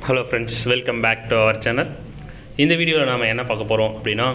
hello friends welcome back to our channel இந்த வீடியோவில் நாம் என்ன பார்க்க போகிறோம் அப்படின்னா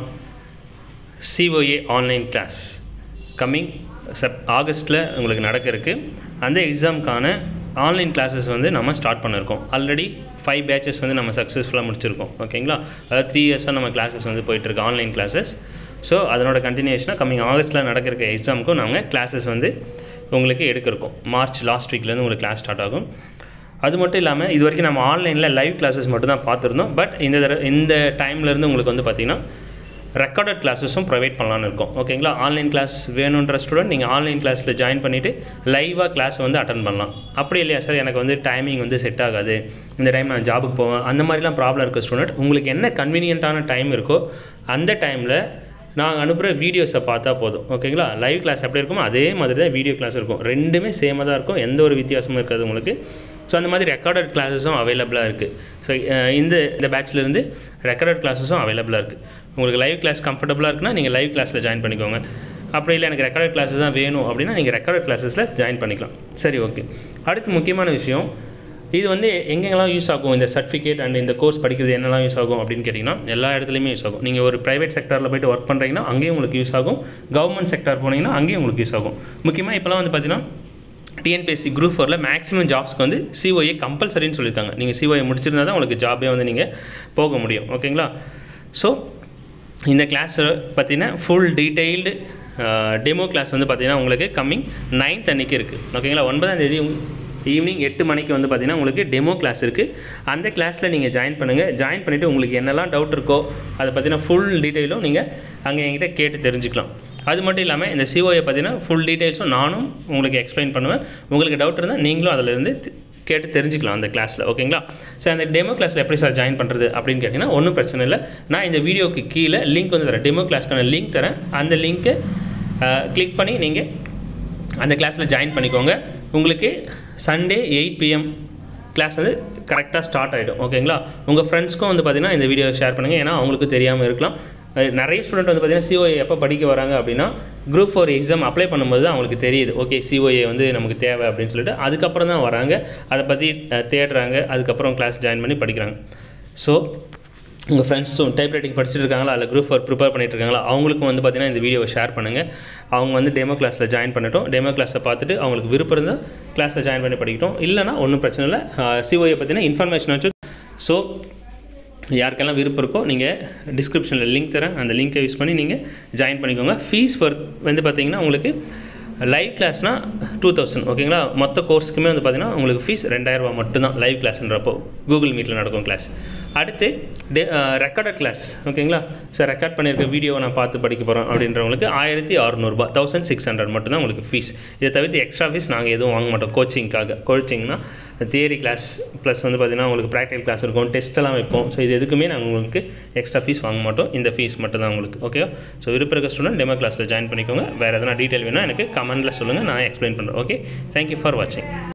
சிஓஏ ஆன்லைன் கிளாஸ் கம்மிங் செப் ஆகஸ்ட்டில் உங்களுக்கு நடக்க இருக்கு அந்த எக்ஸாமுக்கான ஆன்லைன் கிளாஸஸ் வந்து நம்ம ஸ்டார்ட் பண்ணியிருக்கோம் ஆல்ரெடி ஃபைவ் பேச்சஸ் வந்து நம்ம சக்ஸஸ்ஃபுல்லாக முடிச்சிருக்கோம் ஓகேங்களா அதாவது த்ரீ இயர்ஸாக நம்ம கிளாஸஸ் வந்து போயிட்டுருக்கு ஆன்லைன் கிளாஸஸ் ஸோ அதனோட கண்டினியூஷனாக கம்மிங் ஆகஸ்ட்டில் நடக்கிற எக்ஸாமுக்கும் நாங்கள் கிளாஸஸ் வந்து உங்களுக்கு எடுக்கிருக்கோம் மார்ச் லாஸ்ட் வீக்லேருந்து உங்களுக்கு கிளாஸ் ஸ்டார்ட் ஆகும் அது மட்டும் இல்லாமல் இது வரைக்கும் நம்ம ஆன்லைனில் லைவ் கிளாஸஸ் மட்டும் தான் பார்த்துருந்தோம் பட் இந்த தடவை இந்த டைம்லேருந்து உங்களுக்கு வந்து பார்த்திங்கன்னா ரெக்கார்டட் கிளாஸஸும் ப்ரொவைட் பண்ணலான்னு இருக்கோம் ஓகேங்களா ஆன்லைன் கிளாஸ் வேணுன்ற ஸ்டூடெண்ட் நீங்கள் ஆன்லைன் கிளாஸில் ஜாயின் பண்ணிவிட்டு லைவாக கிளாஸ் வந்து அட்டன் பண்ணலாம் அப்படி இல்லையா சார் எனக்கு வந்து டைமிங் வந்து செட் ஆகாது இந்த டைம் நான் ஜாபுக்கு போவேன் அந்த மாதிரிலாம் ப்ராப்ளம் இருக்க ஸ்டூடெண்ட் உங்களுக்கு என்ன கன்வீனியண்ட்டான டைம் இருக்கோ அந்த டைமில் நாங்கள் அனுப்புகிற வீடியோஸை பார்த்தா போதும் ஓகேங்களா லைவ் கிளாஸ் எப்படி இருக்குமோ அதே மாதிரி தான் வீடியோ கிளாஸ் இருக்கும் ரெண்டுமே சேமாக தான் இருக்கும் எந்த ஒரு வித்தியாசமும் இருக்காது உங்களுக்கு ஸோ அந்த மாதிரி ரெக்கார்டட் கிளாஸஸும் அவைலபிளாக இருக்குது ஸோ இந்த இந்த பேட்ச்லேருந்து ரெக்கார்டட் கிளாஸஸும் அவைலபிளாக இருக்குது உங்களுக்கு லைவ் கிளாஸ் கம்ஃபர்டபுளாக இருக்குன்னா நீங்கள் லைவ் கிளாஸில் ஜாயின் பண்ணிக்கோங்க அப்படி இல்லை எனக்கு ரெக்கார்டட் கிளாஸஸ் தான் வேணும் அப்படின்னா நீங்கள் ரெக்கார்டட் கிளாஸஸில் ஜாயின் பண்ணிக்கலாம் சரி ஓகே அடுத்து முக்கியமான விஷயம் இது வந்து எங்கெங்கெல்லாம் யூஸ் ஆகும் இந்த சர்டிஃபிகேட் அண்ட் இந்த கோர்ஸ் படிக்கிறது என்னெல்லாம் யூஸ் ஆகும் அப்படின்னு கேட்டிங்கன்னா எல்லா இடத்துலையுமே யூஸ் ஆகும் நீங்கள் ஒரு ப்ரைவேட் செக்டரில் போய்ட்டு ஒர்க் பண்ணுறீங்கன்னா அங்கேயும் உங்களுக்கு யூஸ் ஆகும் கவர்மெண்ட் செக்டர் போனீங்கன்னா அங்கேயும் உங்களுக்கு யூஸ் ஆகும் முக்கியமாக இப்போலாம் வந்து பார்த்தீங்கன்னா டிஎன்பிஎஸ்சி குரூப் ஃபோரில் மேக்ஸிமம் ஜாப்ஸ்க்கு வந்து சிஓஏ கம்பல்சரின்னு சொல்லியிருக்காங்க நீங்கள் சிஓஏ முடிச்சிருந்தா தான் உங்களுக்கு ஜாபே வந்து நீங்கள் போக முடியும் ஓகேங்களா ஸோ இந்த கிளாஸை பார்த்தீங்கன்னா ஃபுல் டீட்டெயில்டு டெமோ கிளாஸ் வந்து பார்த்தீங்கன்னா உங்களுக்கு கம்மிங் நைன்த் அன்றைக்கி இருக்குது ஓகேங்களா ஒன்பதாம் தேதி ஈவினிங் எட்டு மணிக்கு வந்து பார்த்தீங்கன்னா உங்களுக்கு டெமோ கிளாஸ் இருக்குது அந்த கிளாஸில் நீங்கள் ஜாயின் பண்ணுங்கள் ஜாயின் பண்ணிவிட்டு உங்களுக்கு என்னெல்லாம் டவுட் இருக்கோ அதை பார்த்தீங்கன்னா ஃபுல் டீட்டெயிலும் நீங்கள் அங்கே என்கிட்ட கேட்டு தெரிஞ்சுக்கலாம் அது மட்டும் இல்லாமல் இந்த சிஓயை பார்த்தீங்கன்னா ஃபுல் டீட்டெயில்ஸும் நானும் உங்களுக்கு எக்ஸ்பிளைன் பண்ணுவேன் உங்களுக்கு டவுட் இருந்தால் நீங்களும் அதிலேருந்து கேட்டு தெரிஞ்சுக்கலாம் அந்த கிளாஸில் ஓகேங்களா சார் அந்த டெமோ கிளாஸில் எப்படி சார் ஜாயின் பண்ணுறது அப்படின்னு கேட்டிங்கன்னா ஒன்றும் பிரச்சனை இல்லை நான் இந்த வீடியோக்கு கீழே லிங்க் வந்து தரேன் டெமோ கிளாஸ்க்கான லிங்க் தரேன் அந்த லிங்க்கை கிளிக் பண்ணி நீங்கள் அந்த கிளாஸில் ஜாயின் பண்ணிக்கோங்க உங்களுக்கு சண்டே எயிட் பிஎம் கிளாஸ் வந்து கரெக்டாக ஸ்டார்ட் ஆகிடும் ஓகேங்களா உங்கள் ஃப்ரெண்ட்ஸ்க்கும் வந்து பார்த்திங்கன்னா இந்த வீடியோ ஷேர் பண்ணுங்கள் ஏன்னா அவங்களுக்கு தெரியாமல் இருக்கலாம் நிறைய ஸ்டூடெண்ட் வந்து பார்த்திங்கன்னா சிஓஏ எப்போ படிக்க வராங்க அப்படின்னா குரூப் ஃபோர் எக்ஸாம் அப்ளை பண்ணும்போது தான் அவங்களுக்கு தெரியுது ஓகே சிஓஏ வந்து நமக்கு தேவை அப்படின்னு சொல்லிட்டு அதுக்கப்புறம் தான் வராங்க அதை பற்றி தேடுறாங்க அதுக்கப்புறம் கிளாஸ் ஜாயின் பண்ணி படிக்கிறாங்க ஸோ உங்கள் ஃப்ரெண்ட்ஸும் டைப் ரைட்டிங் படிச்சுட்டு இருக்காங்களா அதில் குரூப் ஃபோர் ப்ரிப்பேர் பண்ணிட்டு இருக்காங்களா அவங்களுக்கும் வந்து பார்த்தீங்கன்னா இந்த வீடியோவை ஷேர் பண்ணுங்கள் அவங்க வந்து டெமோ கிளாஸில் ஜாயின் பண்ணட்டும் டெமோ கிளாஸை பார்த்துட்டு அவங்களுக்கு விருப்பம் இருந்தால் கிளாஸில் ஜாயின் பண்ணி படிக்கட்டும் இல்லைனா ஒன்றும் பிரச்சனை இல்லை சிஓஏ பற்றின இன்ஃபர்மேஷன் வச்சு ஸோ யாருக்கெல்லாம் விருப்பம் இருக்கோ நீங்கள் டிஸ்கிரிப்ஷனில் லிங்க் தரேன் அந்த லிங்க்கை யூஸ் பண்ணி நீங்கள் ஜாயின் பண்ணிக்கோங்க ஃபீஸ் வந்து பார்த்தீங்கன்னா உங்களுக்கு லைவ் கிளாஸ்னால் டூ தௌசண்ட் ஓகேங்களா மொத்த கோர்ஸுக்குமே வந்து பார்த்தீங்கன்னா உங்களுக்கு ஃபீஸ் ரெண்டாயிரரூபா மட்டும்தான் லைவ் கிளாஸ்ன்றப்போ கூகுள் மீட்டில் நடக்கும் கிளாஸ் அடுத்து டே ரெக்கார்டட் கிளாஸ் ஓகேங்களா சார் ரெக்கார்ட் பண்ணியிருக்க வீடியோவை நான் பார்த்து படிக்க போகிறோம் அப்படின்றவங்களுக்கு ஆயிரத்தி அறநூறுபா தௌசண்ட் சிக்ஸ் ஹண்ட்ரட் மட்டும்தான் உங்களுக்கு ஃபீஸ் இதை தவிர்த்து எக்ஸ்ட்ரா ஃபீஸ் நாங்கள் எதுவும் வாங்க மாட்டோம் கோச்சிங்க்காக கோச்சிங்னா தியரி கிளாஸ் ப்ளஸ் வந்து பார்த்திங்கன்னா உங்களுக்கு ப்ராக்டிகல் கிளாஸ் இருக்கும் டெஸ்ட்டெல்லாம் வைப்போம் ஸோ இது எதுக்குமே நாங்கள் உங்களுக்கு எக்ஸ்ட்ரா ஃபீஸ் வாங்க மாட்டோம் இந்த ஃபீஸ் மட்டும் தான் உங்களுக்கு ஓகே ஸோ விருப்ப இருக்க ஸ்டூடெண்ட் டெமோ கிளாஸில் ஜாயின் பண்ணிக்கோங்க வேறு எதனா டீட்டெயில் வேணும் எனக்கு கமெண்ட்டில் சொல்லுங்கள் நான் எக்ஸ்பிளைன் பண்ணுறேன் ஓகே தேங்க்யூ ஃபார் வாட்சிங்